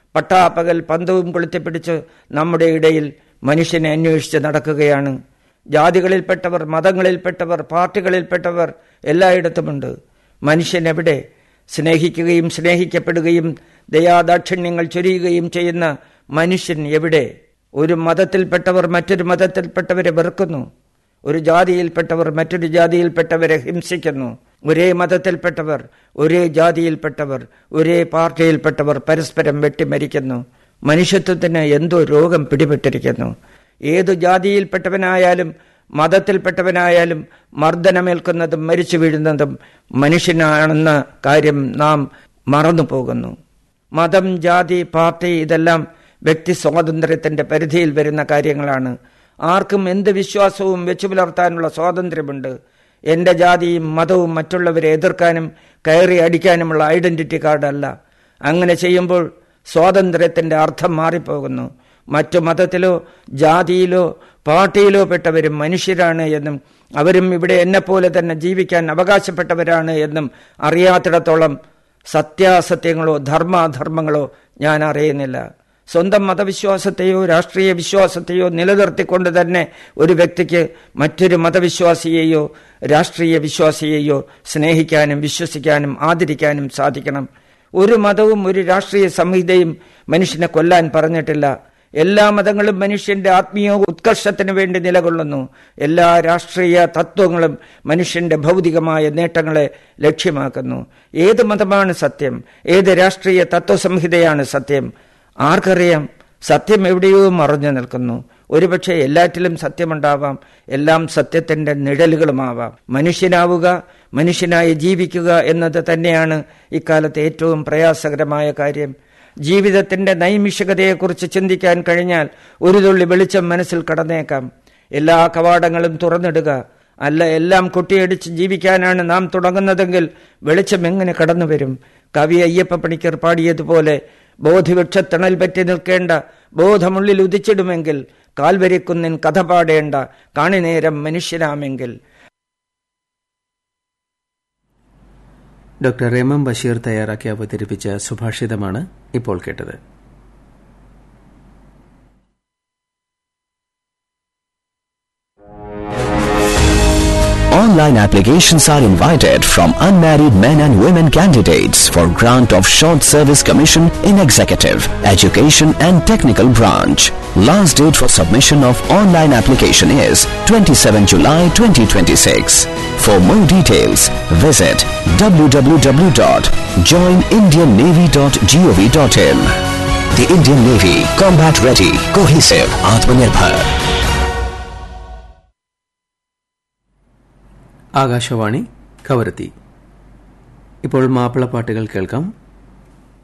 പട്ടാപ്പകൽ പന്തവും കൊളുത്തിപ്പിടിച്ച് നമ്മുടെ ഇടയിൽ മനുഷ്യനെ അന്വേഷിച്ച് നടക്കുകയാണ് ജാതികളിൽപ്പെട്ടവർ മതങ്ങളിൽപ്പെട്ടവർ പാർട്ടികളിൽപ്പെട്ടവർ എല്ലായിടത്തുമുണ്ട് മനുഷ്യൻ എവിടെ സ്നേഹിക്കുകയും സ്നേഹിക്കപ്പെടുകയും ദയാദാക്ഷിണ്യങ്ങൾ ചൊരിയുകയും ചെയ്യുന്ന മനുഷ്യൻ എവിടെ ഒരു മതത്തിൽപ്പെട്ടവർ മറ്റൊരു മതത്തിൽപ്പെട്ടവരെ വെറുക്കുന്നു ഒരു ജാതിയിൽപ്പെട്ടവർ മറ്റൊരു ജാതിയിൽപ്പെട്ടവരെ ഹിംസിക്കുന്നു ഒരേ മതത്തിൽപ്പെട്ടവർ ഒരേ ജാതിയിൽപ്പെട്ടവർ ഒരേ പാർട്ടിയിൽപ്പെട്ടവർ പരസ്പരം വെട്ടിമരിക്കുന്നു മനുഷ്യത്വത്തിന് എന്തോ രോഗം പിടിപെട്ടിരിക്കുന്നു ഏതു ജാതിയിൽപ്പെട്ടവനായാലും മതത്തിൽപ്പെട്ടവനായാലും മർദ്ദനമേൽക്കുന്നതും മരിച്ചു വീഴുന്നതും മനുഷ്യനാണെന്ന കാര്യം നാം മറന്നു പോകുന്നു മതം ജാതി പാർട്ടി ഇതെല്ലാം വ്യക്തി സ്വാതന്ത്ര്യത്തിന്റെ പരിധിയിൽ വരുന്ന കാര്യങ്ങളാണ് ആർക്കും എന്ത് വിശ്വാസവും വെച്ചു പുലർത്താനുള്ള സ്വാതന്ത്ര്യമുണ്ട് എന്റെ ജാതിയും മതവും മറ്റുള്ളവരെ എതിർക്കാനും കയറി അടിക്കാനുമുള്ള ഐഡന്റിറ്റി കാർഡല്ല അങ്ങനെ ചെയ്യുമ്പോൾ സ്വാതന്ത്ര്യത്തിന്റെ അർത്ഥം മാറിപ്പോകുന്നു മറ്റു മതത്തിലോ ജാതിയിലോ പാർട്ടിയിലോ പെട്ടവരും മനുഷ്യരാണ് എന്നും അവരും ഇവിടെ എന്നെപ്പോലെ തന്നെ ജീവിക്കാൻ അവകാശപ്പെട്ടവരാണ് എന്നും അറിയാത്തിടത്തോളം സത്യാസത്യങ്ങളോ ധർമാധർമ്മങ്ങളോ ഞാൻ അറിയുന്നില്ല സ്വന്തം മതവിശ്വാസത്തെയോ രാഷ്ട്രീയ വിശ്വാസത്തെയോ നിലനിർത്തിക്കൊണ്ട് തന്നെ ഒരു വ്യക്തിക്ക് മറ്റൊരു മതവിശ്വാസിയെയോ രാഷ്ട്രീയ വിശ്വാസിയെയോ സ്നേഹിക്കാനും വിശ്വസിക്കാനും ആദരിക്കാനും സാധിക്കണം ഒരു മതവും ഒരു രാഷ്ട്രീയ സംഹിതയും മനുഷ്യനെ കൊല്ലാൻ പറഞ്ഞിട്ടില്ല എല്ലാ മതങ്ങളും മനുഷ്യന്റെ ആത്മീയ ഉത്കർഷത്തിന് വേണ്ടി നിലകൊള്ളുന്നു എല്ലാ രാഷ്ട്രീയ തത്വങ്ങളും മനുഷ്യന്റെ ഭൗതികമായ നേട്ടങ്ങളെ ലക്ഷ്യമാക്കുന്നു ഏത് മതമാണ് സത്യം ഏത് രാഷ്ട്രീയ തത്വസംഹിതയാണ് സത്യം ആർക്കറിയാം സത്യം എവിടെയോ മറഞ്ഞു നിൽക്കുന്നു ഒരുപക്ഷെ എല്ലാറ്റിലും സത്യമുണ്ടാവാം എല്ലാം സത്യത്തിന്റെ നിഴലുകളുമാവാം മനുഷ്യനാവുക മനുഷ്യനായി ജീവിക്കുക എന്നത് തന്നെയാണ് ഇക്കാലത്ത് ഏറ്റവും പ്രയാസകരമായ കാര്യം ജീവിതത്തിന്റെ നൈമിഷികതയെക്കുറിച്ച് ചിന്തിക്കാൻ കഴിഞ്ഞാൽ ഒരു തുള്ളി വെളിച്ചം മനസ്സിൽ കടന്നേക്കാം എല്ലാ കവാടങ്ങളും തുറന്നിടുക അല്ല എല്ലാം കൊട്ടിയടിച്ച് ജീവിക്കാനാണ് നാം തുടങ്ങുന്നതെങ്കിൽ വെളിച്ചം എങ്ങനെ കടന്നു വരും കവി അയ്യപ്പ പണിക്കർ പാടിയതുപോലെ ബോധിവൃക്ഷത്തണൽ പറ്റി നിൽക്കേണ്ട ബോധമുള്ളിൽ ഉദിച്ചിടുമെങ്കിൽ കാൽവരിക്കുന്നിൻ കഥ പാടേണ്ട കാണിനേരം മനുഷ്യനാമെങ്കിൽ ഡോക്ടർ എം എം ബഷീർ തയ്യാറാക്കി അവതരിപ്പിച്ച സുഭാഷിതമാണ് ഇപ്പോൾ കേട്ടത് Online applications are invited from unmarried men and women candidates for grant of short service commission in executive, education and technical branch. Last date for submission of online application is 27 July 2026. For more details, visit www.joinindiannavy.gov.in. The Indian Navy, combat ready, cohesive, Atmanirbhar. Akashvani Kavaratti ഇപ്പോൾ മാപ്പിളപ്പാട്ടുകൾ കേൾക്കാം